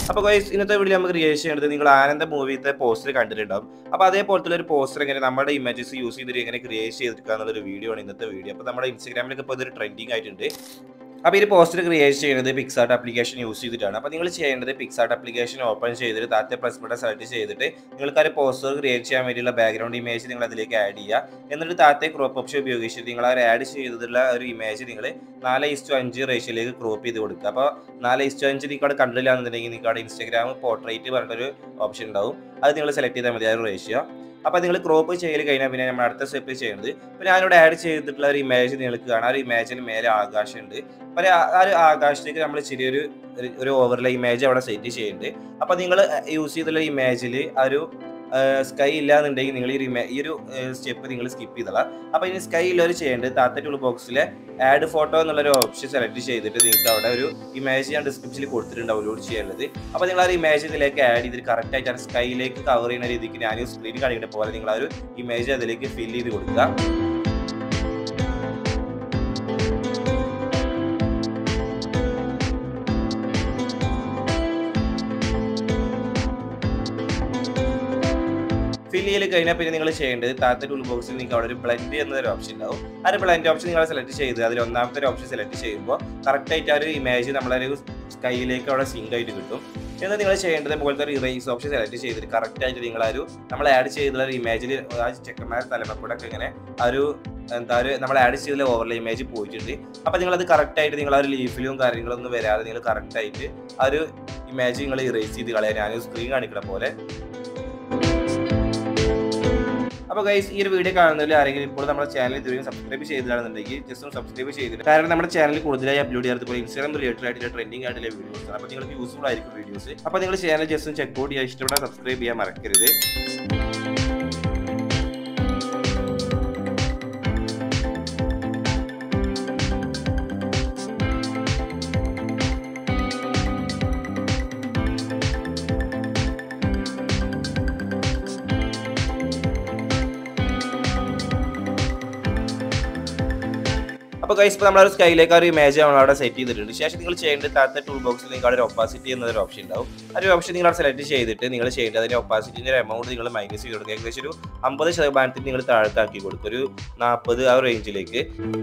അപ്പോൾ ഗൈസ് ഇന്നത്തെ വീഡിയോ നമുക്ക് ക്രിയേറ്റ് ചെയ്യേണ്ടത് നിങ്ങൾ ആനന്ദ മൂവിത്തെ പോസ്റ്റർ കണ്ടിട്ടുണ്ടാവും അപ്പോൾ അതേപോലത്തെ ഒരു പോസ്റ്റർ എങ്ങനെ നമ്മുടെ ഇമേജസ് യൂസ് ചെയ്തിട്ട് എങ്ങനെ ക്രിയേറ്റ് ചെയ്തെടുക്കുക എന്നുള്ളൊരു വീഡിയോ ആണ് ഇന്നത്തെ വീഡിയോ അപ്പോൾ നമ്മുടെ ഇൻസ്റ്റാഗ്രാമിലൊക്കെ ഇപ്പോൾ ഇതൊരു ട്രെൻഡിങ് ആയിട്ടുണ്ട് അപ്പോൾ ഈ പോസ്റ്റർ ക്രിയേറ്റ് ചെയ്യുന്നത് പിക്സാർട്ട് ആപ്ലിക്കേഷൻ യൂസ് ചെയ്തിട്ടാണ് അപ്പോൾ നിങ്ങൾ ചെയ്യേണ്ടത് പിക്സാർട്ട് ആപ്ലിക്കേഷൻ ഓപ്പൺ ചെയ്തിട്ട് താഴത്തെ പ്ലസ് ബട്ടൺ സെലക്ട് ചെയ്തിട്ട് നിങ്ങൾക്ക് ആ ഒരു പോസ്റ്റർ ക്രിയേറ്റ് ചെയ്യാൻ വേണ്ടിയുള്ള ബാക്ക്ഗ്രൗണ്ട് ഇമേജ് നിങ്ങൾ അതിലേക്ക് ആഡ് ചെയ്യുക എന്നിട്ട് താഴത്തെ ക്രോപ്പ് ഓപ്ഷൻ ഉപയോഗിച്ചിട്ട് നിങ്ങൾ ആ ആഡ് ചെയ്തിട്ടുള്ള ഒരു ഇമേജ് നിങ്ങൾ നാല് ഇസ്റ്റു അഞ്ച് റേഷ്യയിലേക്ക് ക്രോപ്പ് ചെയ്ത് കൊടുക്കുക അപ്പോൾ നാല് ഇസ്റ്റു അഞ്ച് നിങ്ങൾക്ക് അവിടെ കണ്ടില്ലാന്നുണ്ടെങ്കിൽ നിങ്ങൾക്ക് അവിടെ ഇൻസ്റ്റാഗ്രാം പോർട്രേറ്റ് പറഞ്ഞിട്ടൊരു ഓപ്ഷൻ ഉണ്ടാവും അത് നിങ്ങൾ സെലക്ട് ചെയ്താൽ മതി ആ ഒരു റേഷ്യോ അപ്പോൾ നിങ്ങൾ ക്രോപ്പ് ചെയ്യൽ കഴിഞ്ഞാൽ പിന്നെ നമ്മൾ അടുത്ത സ്റ്റെപ്പ് ചെയ്യുന്നത് ഇപ്പോൾ ഞാനിവിടെ ആഡ് ചെയ്തിട്ടുള്ള ഒരു ഇമേജ് നിങ്ങൾക്ക് കാണാം ആ ഒരു ഇമേജിന് മേലെ ആകാശമുണ്ട് അപ്പോൾ ആ ഒരു ആകാശത്തേക്ക് നമ്മൾ ചെറിയൊരു ഒരു- ഒരു ഓവർലേ ഇമേജ് അവിടെ സെറ്റ് ചെയ്യുന്നുണ്ട് അപ്പോൾ നിങ്ങൾ യൂസ് ചെയ്തിട്ടുള്ള ഇമേജിൽ ആ ഒരു സ്കൈ ഇല്ല എന്നുണ്ടെങ്കിൽ നിങ്ങൾ ഈ ഒരു image- ഈ ഒരു സ്റ്റെപ്പ് നിങ്ങൾ സ്കിപ്പ് ചെയ്തോളാം അപ്പോൾ ഇനി സ്കൈ ഉള്ളവർ ചെയ്യേണ്ടത് താത്ത ടൂൾ ബോക്സിലെ ആഡ് ഫോട്ടോ എന്നുള്ളൊരു ഓപ്ഷൻ സെലക്ട് ചെയ്തിട്ട് നിങ്ങൾക്ക് അവിടെ ഒരു ഇമേജ് ഞാൻ ഡിസ്ക്രിപ്ഷനിൽ കൊടുത്തിട്ടുണ്ട് ഡൗൺലോഡ് ചെയ്യാനുള്ളത് അപ്പോൾ നിങ്ങൾ ആ ഒരു ഇമേജ് ഇതിലേക്ക് ആഡ് ചെയ്തിട്ട് കറക്റ്റ് ആയിട്ട് ആ സ്കൈയിലേക്ക് കവർ ചെയ്യുന്ന രീതിക്ക് ഞാൻ സ്ക്രീൻ കാണിക്കുന്ന പോലെ നിങ്ങൾ ആ ഒരു ഇമേജ് അതിലേക്ക് ഫിൽ ചെയ്ത് കൊടുക്കുക ഫിൽ ചെയ്ത് കഴിഞ്ഞാൽ പിന്നെ നിങ്ങൾ ചെയ്യേണ്ടത് താഴത്തെ ടൂൾ ബോക്സിൽ നിങ്ങൾക്ക് അവിടെ ഒരു ബ്ലെൻഡ് എന്നൊരു ഓപ്ഷൻ ഉണ്ടാവും ആ ഒരു ബ്ലെൻഡ് ഓപ്ഷൻ നിങ്ങൾ സെലക്ട് ചെയ്ത് അതിൽ ഒന്നാമത്തെ ഒരു ഓപ്ഷൻ സെലക്ട് ചെയ്യുമ്പോൾ കറക്റ്റ് ആയിട്ട് ആ ഒരു ഇമേജ് നമ്മളൊരു സ്കൈയിലേക്ക് അവിടെ സിങ്ക് ആയിട്ട് കിട്ടും എന്നാൽ നിങ്ങൾ ചെയ്യേണ്ടത് മുകളിലത്തെ ഒരു ഇറേസ് ഓപ്ഷൻ സെലക്ട് ചെയ്തിട്ട് കറക്റ്റ് ആയിട്ട് നിങ്ങൾ ആ ഒരു നമ്മൾ ആഡ് ചെയ്തിട്ടുള്ള ഒരു ഇമേജിൽ ആ ചെക്കന്മാരുടെ തലമക്കൂടെ ഒക്കെ ഇങ്ങനെ ആ ഒരു എന്താ ഒരു നമ്മൾ ആഡ് ചെയ്തിട്ടുള്ള ഓവർലേ ഇമേജ് പോയിട്ടുണ്ട് അപ്പോൾ നിങ്ങളത് കറക്റ്റ് ആയിട്ട് നിങ്ങൾ ആ ഒരു ലീഫിലും കാര്യങ്ങളൊന്നും വരാതെ നിങ്ങൾ കറക്റ്റ് ആയിട്ട് ആ ഒരു ഇമേജ് നിങ്ങൾ ഇറേസ് ചെയ്ത് കളയാൻ ഞാൻ സ്ക്രീൻ കാണിക്കുന്ന പോലെ അപ്പോൾ ഗൈസ് ഈ ഒരു വീഡിയോ കാണുന്നതിൽ ആരെങ്കിലും ഇപ്പോൾ നമ്മുടെ ചാനൽ ഇതുവരെയും സബ്സ്ക്രൈബ് ചെയ്തിട്ടാണെന്നുണ്ടെങ്കിൽ ജസ്റ്റ് ഒന്ന് സബ്സ്ക്രൈബ് ചെയ്തിട്ട് കാരണം നമ്മുടെ ചാനൽ കൂടുതലായി അപ്ലോഡ് ചെയ്യാറ് പോലെ ഇൻസ്റ്റാഗ്രാം റിലേറ്റഡ് ആയിട്ടുള്ള ട്രെൻഡിങ് ആയിട്ടുള്ള വീഡിയോസ് അപ്പോൾ നിങ്ങൾക്ക് യൂസ്ഫുൾ ആയിരിക്കും വീഡിയോസ് അപ്പോൾ നിങ്ങൾ ചാനൽ ജസ്റ്റ് ഒന്ന് ചെക്ക് ഔട്ട് ചെയ്യാൻ ഇഷ്ടപ്പെട്ടാൽ സബ്സ്ക്രൈബ് ചെയ്യാൻ മറക്കരുത് അപ്പോൾ ഗൈസ് ഇപ്പോൾ നമ്മൾ സ്കൈലേക്ക് ഒരു ഇമേജ് നമ്മൾ അവിടെ സെറ്റ് ചെയ്തിട്ടുണ്ട് ശേഷം നിങ്ങൾ ചെയ്യേണ്ടത് താഴത്തെ ടൂൾ ബോക്സിൽ നിങ്ങൾക്ക് അവിടെ ഒരു ഒപ്പാസിറ്റി എന്നൊരു ഓപ്ഷൻ ഉണ്ടാവും ആ ഒരു ഓപ്ഷൻ നിങ്ങൾ സെലക്ട് ചെയ്തിട്ട് നിങ്ങൾ ചെയ്യേണ്ടത് അതിൻ്റെ ഒപ്പാസിറ്റിൻ്റെ ഒരു എമൗണ്ട് നിങ്ങൾ മൈനസ് ചെയ്ത് കൊടുക്കുക ഏകദേശം ഒരു അമ്പത് ശതമാനത്തിന് നിങ്ങൾ താഴത്താക്കി കൊടുക്കും ഒരു നാൽപ്പത് ആ റേഞ്ചിലേക്ക്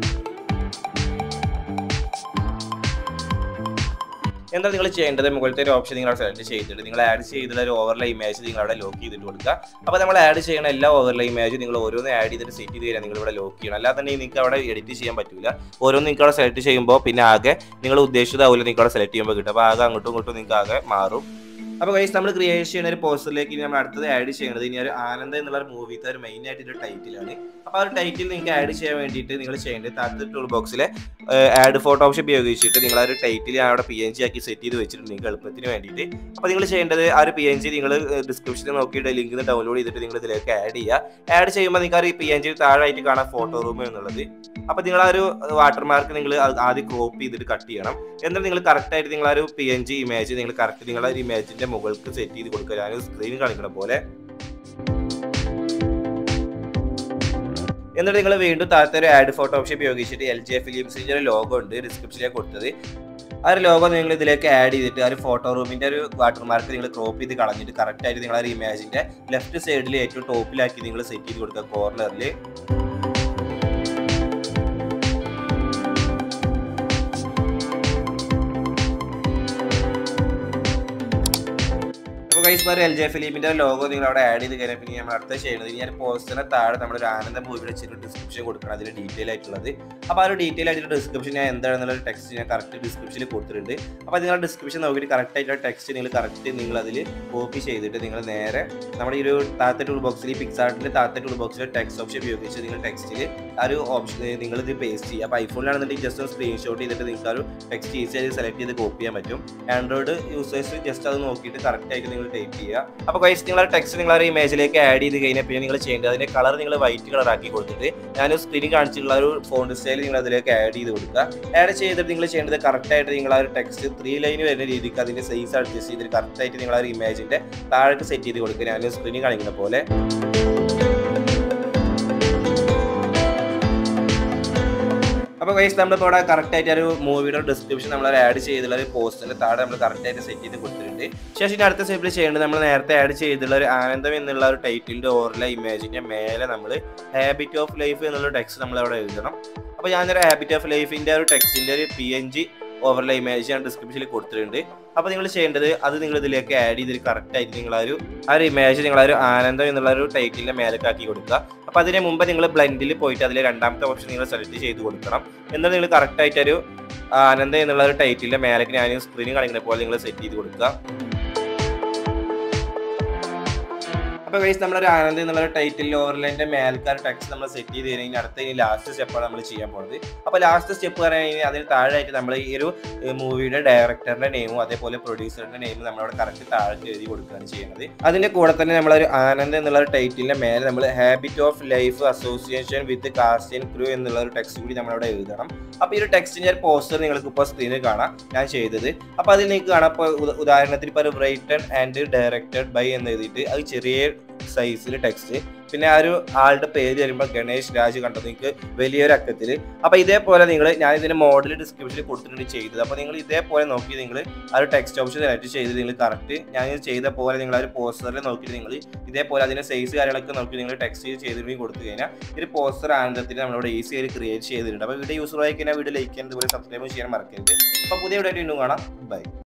എന്താ നിങ്ങൾ ചെയ്യേണ്ടത് മുകളിലത്തെ ഒരു ഓപ്ഷൻ നിങ്ങൾ സെലക്ട് ചെയ്തിട്ട് നിങ്ങൾ ആഡ് ചെയ്തിട്ടുള്ള ഒരു ഓവർലേ ഇമേജ് നിങ്ങൾ അവിടെ ലോക്ക് ചെയ്തിട്ട് കൊടുക്കുക അപ്പോൾ നമ്മൾ ആഡ് ചെയ്യുന്ന എല്ലാ ഓവർലേ ഇമേജ് നിങ്ങൾ ഓരോന്ന് ആഡ് ചെയ്തിട്ട് സെറ്റ് ചെയ്ത് കഴിഞ്ഞാൽ നിങ്ങൾ ഇവിടെ ലോക്ക് ചെയ്യണം അല്ലാതെ തന്നെ നിങ്ങൾക്ക് അവിടെ എഡിറ്റ് ചെയ്യാൻ പറ്റില്ല ഓരോന്ന് നിങ്ങൾക്ക് അവിടെ സെലക്ട് ചെയ്യുമ്പോൾ പിന്നെ ആകെ നിങ്ങൾ ഉദ്ദേശിച്ചതാവില്ല നിങ്ങൾക്ക് അവിടെ സെലക്ട് ചെയ്യുമ്പോൾ കിട്ടും അപ്പോൾ ആകെ അങ്ങോട്ടും ഇങ്ങോട്ടും നിങ്ങൾക്ക് ആകെ മാറും അപ്പോൾ ഗൈസ് നമ്മൾ ക്രിയേറ്റ് ചെയ്യുന്ന ഒരു പോസ്റ്ററിലേക്ക് ഇനി നമ്മൾ അടുത്തത് ആഡ് ചെയ്യുന്നത് ഇനി ഒരു ആനന്ദ എന്നുള്ള ഒരു മൂവിത്തെ ഒരു മെയിൻ ആയിട്ട് ടൈറ്റിലാണ് അപ്പോൾ ആ ഒരു ടൈറ്റിൽ നിങ്ങൾക്ക് ആഡ് ചെയ്യാൻ വേണ്ടിയിട്ട് നിങ്ങൾ ചെയ്യേണ്ടത് താഴത്തെ ടൂൾ ബോക്സിലെ ആഡ് ഫോട്ടോ ഓപ്ഷൻ ഉപയോഗിച്ചിട്ട് നിങ്ങൾ ആ ഒരു ടൈറ്റിൽ അവിടെ പി എൻ ജി ആക്കി സെറ്റ് ചെയ്ത് വെച്ചിട്ടുണ്ട് നിങ്ങൾക്ക് എളുപ്പത്തിന് വേണ്ടിയിട്ട് അപ്പോൾ നിങ്ങൾ ചെയ്യേണ്ടത് ആ ഒരു പി എൻ ജി നിങ്ങൾ ഡിസ്ക്രിപ്ഷനിൽ നോക്കിയിട്ട് ലിങ്ക് ഡൗൺലോഡ് ചെയ്തിട്ട് നിങ്ങൾ ഇതിലേക്ക് ആഡ് ചെയ്യുക ആഡ് ചെയ്യുമ്പോൾ നിങ്ങൾക്ക് ആ ഒരു പി എൻ ജി താഴായിട്ട് കാണാം ഫോട്ടോ റൂം എന്നുള്ളത് അപ്പോൾ നിങ്ങൾ ആ ഒരു വാട്ടർമാർക്ക് നിങ്ങൾ ആദ്യം ക്രോപ്പ് ചെയ്തിട്ട് കട്ട് ചെയ്യണം എന്നിട്ട് നിങ്ങൾ കറക്റ്റ് ആയിട്ട് നിങ്ങൾ ആ ഒരു പി എൻ ജി ഇമേജ് നിങ്ങൾ കറക്റ്റ് നിങ്ങൾ ആ ഒരു ഇമേജിന്റെ മുകൾക്ക് സെറ്റ് ചെയ്ത് കൊടുക്കുക ഞാൻ സ്ക്രീൻ കാണിക്കുന്ന പോലെ എന്നിട്ട് നിങ്ങൾ വീണ്ടും താഴത്തെ ഒരു ആഡ് ഫോട്ടോ ഓപ്ഷൻ ഉപയോഗിച്ചിട്ട് എൽ ജെ ഫിലിംസിന്റെ ഒരു ലോഗോ ഉണ്ട് ഡിസ്ക്രിപ്ഷനിലേക്ക് കൊടുത്തത് ആ ഒരു ലോഗോ നിങ്ങൾ ഇതിലേക്ക് ആഡ് ചെയ്തിട്ട് ആ ഒരു ഫോട്ടോ റൂമിന്റെ ഒരു വാട്ടർമാർക്ക് നിങ്ങൾ ക്രോപ്പ് ചെയ്ത് കളഞ്ഞിട്ട് കറക്റ്റ് ആയിട്ട് നിങ്ങൾ ആ ഒരു ഇമേജിന്റെ ലെഫ്റ്റ് സൈഡിൽ ഏറ്റവും ടോപ്പിലാക്കി നിങ്ങൾ സെറ്റ് ചെയ്ത് കൊടുക്കുക കോർണറിൽ അപ്പോൾ ഗൈസ് വേറെ എൽ ജെ ഫിലിമിന്റെ ലോഗോ നിങ്ങൾ അവിടെ ആഡ് ചെയ്ത് കഴിഞ്ഞാൽ പിന്നെ നമ്മൾ അടുത്ത ചെയ്യുന്നത് ഇനി ഒരു പോസ്റ്ററിന് താഴെ നമ്മുടെ ഒരു ആനന്ദ മൂവിയുടെ ചെറിയ ഡിസ്ക്രിപ്ഷൻ കൊടുക്കണം അതിന് ഡീറ്റെയിൽ ആയിട്ടുള്ളത് അപ്പോൾ ആ ഒരു ഡീറ്റെയിൽ ആയിട്ടുള്ള ഡിസ്ക്രിപ്ഷൻ ഞാൻ എന്താണെന്നുള്ള ടെക്സ്റ്റ് ഞാൻ കറക്റ്റ് ഡിസ്ക്രിപ്ഷനിൽ കൊടുത്തിട്ടുണ്ട് അപ്പോൾ നിങ്ങൾ ഡിസ്ക്രിപ്ഷൻ നോക്കിയിട്ട് കറക്റ്റ് ആയിട്ടുള്ള ടെക്സ്റ്റ് നിങ്ങൾ കറക്റ്റ് നിങ്ങൾ അതിൽ കോപ്പി ചെയ്തിട്ട് നിങ്ങൾ നേരെ നമ്മുടെ ഈ ഒരു താത്ത ടൂൾ ബോക്സിൽ ഈ പിക്സാർട്ടിൻ്റെ താത്ത ടൂൾ ബോക്സിൽ ടെക്സ്റ്റ് ഓപ്ഷൻ ഉപയോഗിച്ച് നിങ്ങൾ ടെക്സ്റ്റിൽ ആ ഒരു ഓപ്ഷൻ നിങ്ങൾ ഇത് പേസ്റ്റ് ചെയ്യുക അപ്പോൾ ഐഫോണിലാണെന്നുണ്ടെങ്കിൽ ജസ്റ്റ് ഒന്ന് സ്ക്രീൻഷോട്ട് ചെയ്തിട്ട് നിങ്ങൾക്ക് ആ ഒരു ടെക്സ്റ്റ് ഈസി ആയിട്ട് സെലക്ട് ചെയ്ത് കോപ്പി ചെയ്യാൻ പറ്റും ആൻഡ്രോയിഡ് യൂസേഴ്സ് ജസ്റ്റ് അത് നോക്കിയിട്ട് കറക്റ്റ് ആയിട്ട് നിങ്ങൾ ടൈപ്പ് ചെയ്യുക അപ്പോൾ ഗൈസ് നിങ്ങൾ ടെക്സ്റ്റ് നിങ്ങൾ ഒരു ഇമേജിലേക്ക് ആഡ് ചെയ്ത് കഴിഞ്ഞാൽ പിന്നെ നിങ്ങൾ ചെയ്യേണ്ടത് അതിന്റെ കളർ നിങ്ങൾ വൈറ്റ് കളർ ആക്കി കൊടുത്തിട്ട് ഞാൻ സ്ക്രീനിൽ കാണിച്ചിട്ടുള്ള ഒരു ഫോണ്ട് സ്റ്റൈൽ നിങ്ങൾ അതിലേക്ക് ആഡ് ചെയ്ത് കൊടുക്കുക ആഡ് ചെയ്തിട്ട് നിങ്ങൾ ചെയ്യേണ്ടത് കറക്റ്റ് ആയിട്ട് നിങ്ങൾ ആ ഒരു ടെക്സ്റ്റ് ത്രീ ലൈൻ വരുന്ന രീതിക്ക് അതിന്റെ സൈസ് അഡ്ജസ്റ്റ് ചെയ്തിട്ട് കറക്റ്റ് ആയിട്ട് നിങ്ങൾ ആ ഒരു ഇമേജിന്റെ താഴേക്ക് സെറ്റ് ചെയ്ത് കൊടുക്കുക ഞാൻ സ്ക്രീനിൽ കാണിക്കുന്ന പോലെ അപ്പോൾ ഗൈസ് നമ്മളിപ്പോൾ ഇവിടെ കറക്റ്റ് ആയിട്ട് ഒരു മൂവിയുടെ ഡിസ്ക്രിപ്ഷൻ നമ്മൾ ആഡ് ചെയ്തിട്ടുള്ള ഒരു പോസ്റ്റിന്റെ താഴെ നമ്മൾ കറക്റ്റ് ആയിട്ട് സെറ്റ് ചെയ്ത് കൊടുത്തിട്ടുണ്ട് ശേഷം ഇനി അടുത്ത സ്റ്റെപ്പിൽ ചെയ്യേണ്ടത് നമ്മൾ നേരത്തെ ആഡ് ചെയ്തിട്ടുള്ള ഒരു ആനന്ദം എന്നുള്ള ഒരു ടൈറ്റിലിന്റെ ഓറിലെ ഇമേജിന്റെ മേലെ നമ്മൾ ഹാബിറ്റ് ഓഫ് ലൈഫ് എന്നുള്ള ടെക്സ്റ്റ് നമ്മൾ അവിടെ എഴുതണം അപ്പോൾ ഞാനൊരു ഹാബിറ്റ് ഓഫ് ലൈഫിന്റെ ഒരു ടെക്സ്റ്റിന്റെ ഒരു P N G overlay image ഞാൻ ഡിസ്ക്രിപ്ഷനിൽ കൊടുത്തിട്ടുണ്ട് അപ്പോൾ നിങ്ങൾ ചെയ്യേണ്ടത് അത് നിങ്ങൾ ഇതിലേക്ക് ആഡ് ചെയ്തിട്ട് കറക്റ്റ് ആയിട്ട് നിങ്ങൾ ആ ഒരു ആ ഒരു ഇമേജ് നിങ്ങൾ ആ ഒരു ആനന്ദം എന്നുള്ള ഒരു ടൈറ്റിലിന്റെ മേലേക്ക് ആക്കി കൊടുക്കുക അപ്പോൾ അതിന് മുമ്പ് നിങ്ങൾ ബ്ലെൻഡിൽ പോയിട്ട് അതിലെ രണ്ടാമത്തെ ഓപ്ഷൻ നിങ്ങൾ സെലക്ട് ചെയ്ത് കൊടുക്കണം എന്നിട്ട് നിങ്ങൾ കറക്റ്റ് ആയിട്ട് ഒരു ആനന്ദം എന്നുള്ള ഒരു ടൈറ്റിലിന്റെ മേലേക്ക് ഞാൻ സ്ക്രീനിൽ കാണിക്കുന്ന പോലെ നിങ്ങൾ സെറ്റ് ചെയ്ത് കൊടുക്കുക അപ്പോൾ ഗൈസ് നമ്മളൊരു ആനന്ദ് എന്നുള്ള ടൈറ്റിൽ ഓവർലൈൻ്റെ മേൽക്കാർ ടെക്സ്റ്റ് നമ്മൾ സെറ്റ് ചെയ്ത് കഴിഞ്ഞാൽ അടുത്ത ഇനി ലാസ്റ്റ് സ്റ്റെപ്പാണ് നമ്മൾ ചെയ്യാൻ പോകുന്നത് അപ്പോൾ ലാസ്റ്റ് സ്റ്റെപ്പ് പറഞ്ഞു കഴിഞ്ഞാൽ അതിന് താഴെയായിട്ട് നമ്മൾ ഈ ഒരു മൂവിയുടെ ഡയറക്ടറിന്റെ നെയിമും അതേപോലെ പ്രൊഡ്യൂസറിന്റെ നെയിമും നമ്മളവിടെ കറക്റ്റ് താഴെ എഴുതി കൊടുക്കുകയാണ് ചെയ്യുന്നത് അതിന്റെ കൂടെ തന്നെ നമ്മളൊരു ആനന്ദ് എന്നുള്ള ഒരു ടൈറ്റിലിന്റെ മേലെ നമ്മൾ habit of life association with cast and crew എന്നുള്ള ഒരു ടെക്സ്റ്റ് കൂടി നമ്മളവിടെ എഴുതണം അപ്പോൾ ഈ ഒരു ടെക്സ്റ്റിന്റെ ഒരു പോസ്റ്റർ നിങ്ങൾക്ക് ഇപ്പോൾ സ്ക്രീനിൽ കാണാം ഞാൻ ചെയ്തത് അപ്പോൾ അതിൽ നിങ്ങൾക്ക് കാണാം ഇപ്പോൾ ഉദ- ഉദാഹരണത്തിന് ഇപ്പോൾ ഒരു റൈറ്റൺ ആൻഡ് ഡയറക്റ്റഡ് ബൈ എന്ന് എഴുതിയിട്ട് അത് ചെറിയ സൈസിൽ ടെക്സ്റ്റ് പിന്നെ ആ ഒരു ആളുടെ പേര് വരുമ്പോൾ ഗണേഷ് രാജ് കണ്ടത് നിങ്ങൾക്ക് വലിയൊരു അക്കത്തിൽ അപ്പോൾ ഇതേപോലെ നിങ്ങൾ ഞാൻ ഇതിന്റെ മോഡൽ ഡിസ്ക്രിപ്ഷനിൽ കൊടുത്തിട്ടുണ്ട് ചെയ്തത് അപ്പോൾ നിങ്ങൾ ഇതേപോലെ നോക്കി നിങ്ങൾ ആ ഒരു ടെക്സ്റ്റ് ഓപ്ഷൻ സെലക്ട് ചെയ്ത് നിങ്ങൾ കറക്റ്റ് ഞാൻ ഇത് ചെയ്ത പോലെ നിങ്ങൾ ആ ഒരു പോസ്റ്ററിൽ നോക്കിയിട്ട് നിങ്ങൾ ഇതേപോലെ അതിന്റെ സൈസ് കാര്യങ്ങളൊക്കെ നോക്കി നിങ്ങൾ ടെക്സ്റ്റ് ചെയ്തിട്ട് കൊടുത്തു കഴിഞ്ഞാൽ ഒരു പോസ്റ്റർ ആനന്ദത്തിന് നമ്മളിവിടെ ഈസി ആയിട്ട് ക്രിയേറ്റ് ചെയ്തിട്ടുണ്ട് അപ്പോൾ വീഡിയോ യൂസ്ഫുൾ ആയി കഴിഞ്ഞാൽ വീഡിയോ ലൈക്ക് ചെയ്യാൻ ഇതുപോലെ സബ്സ്ക്രൈബ് ചെയ്യാൻ മറക്കരുത് അപ്പോൾ പുതിയ വീഡിയോ ആയിട്ട് വീണ്ടും കാണാം ബൈ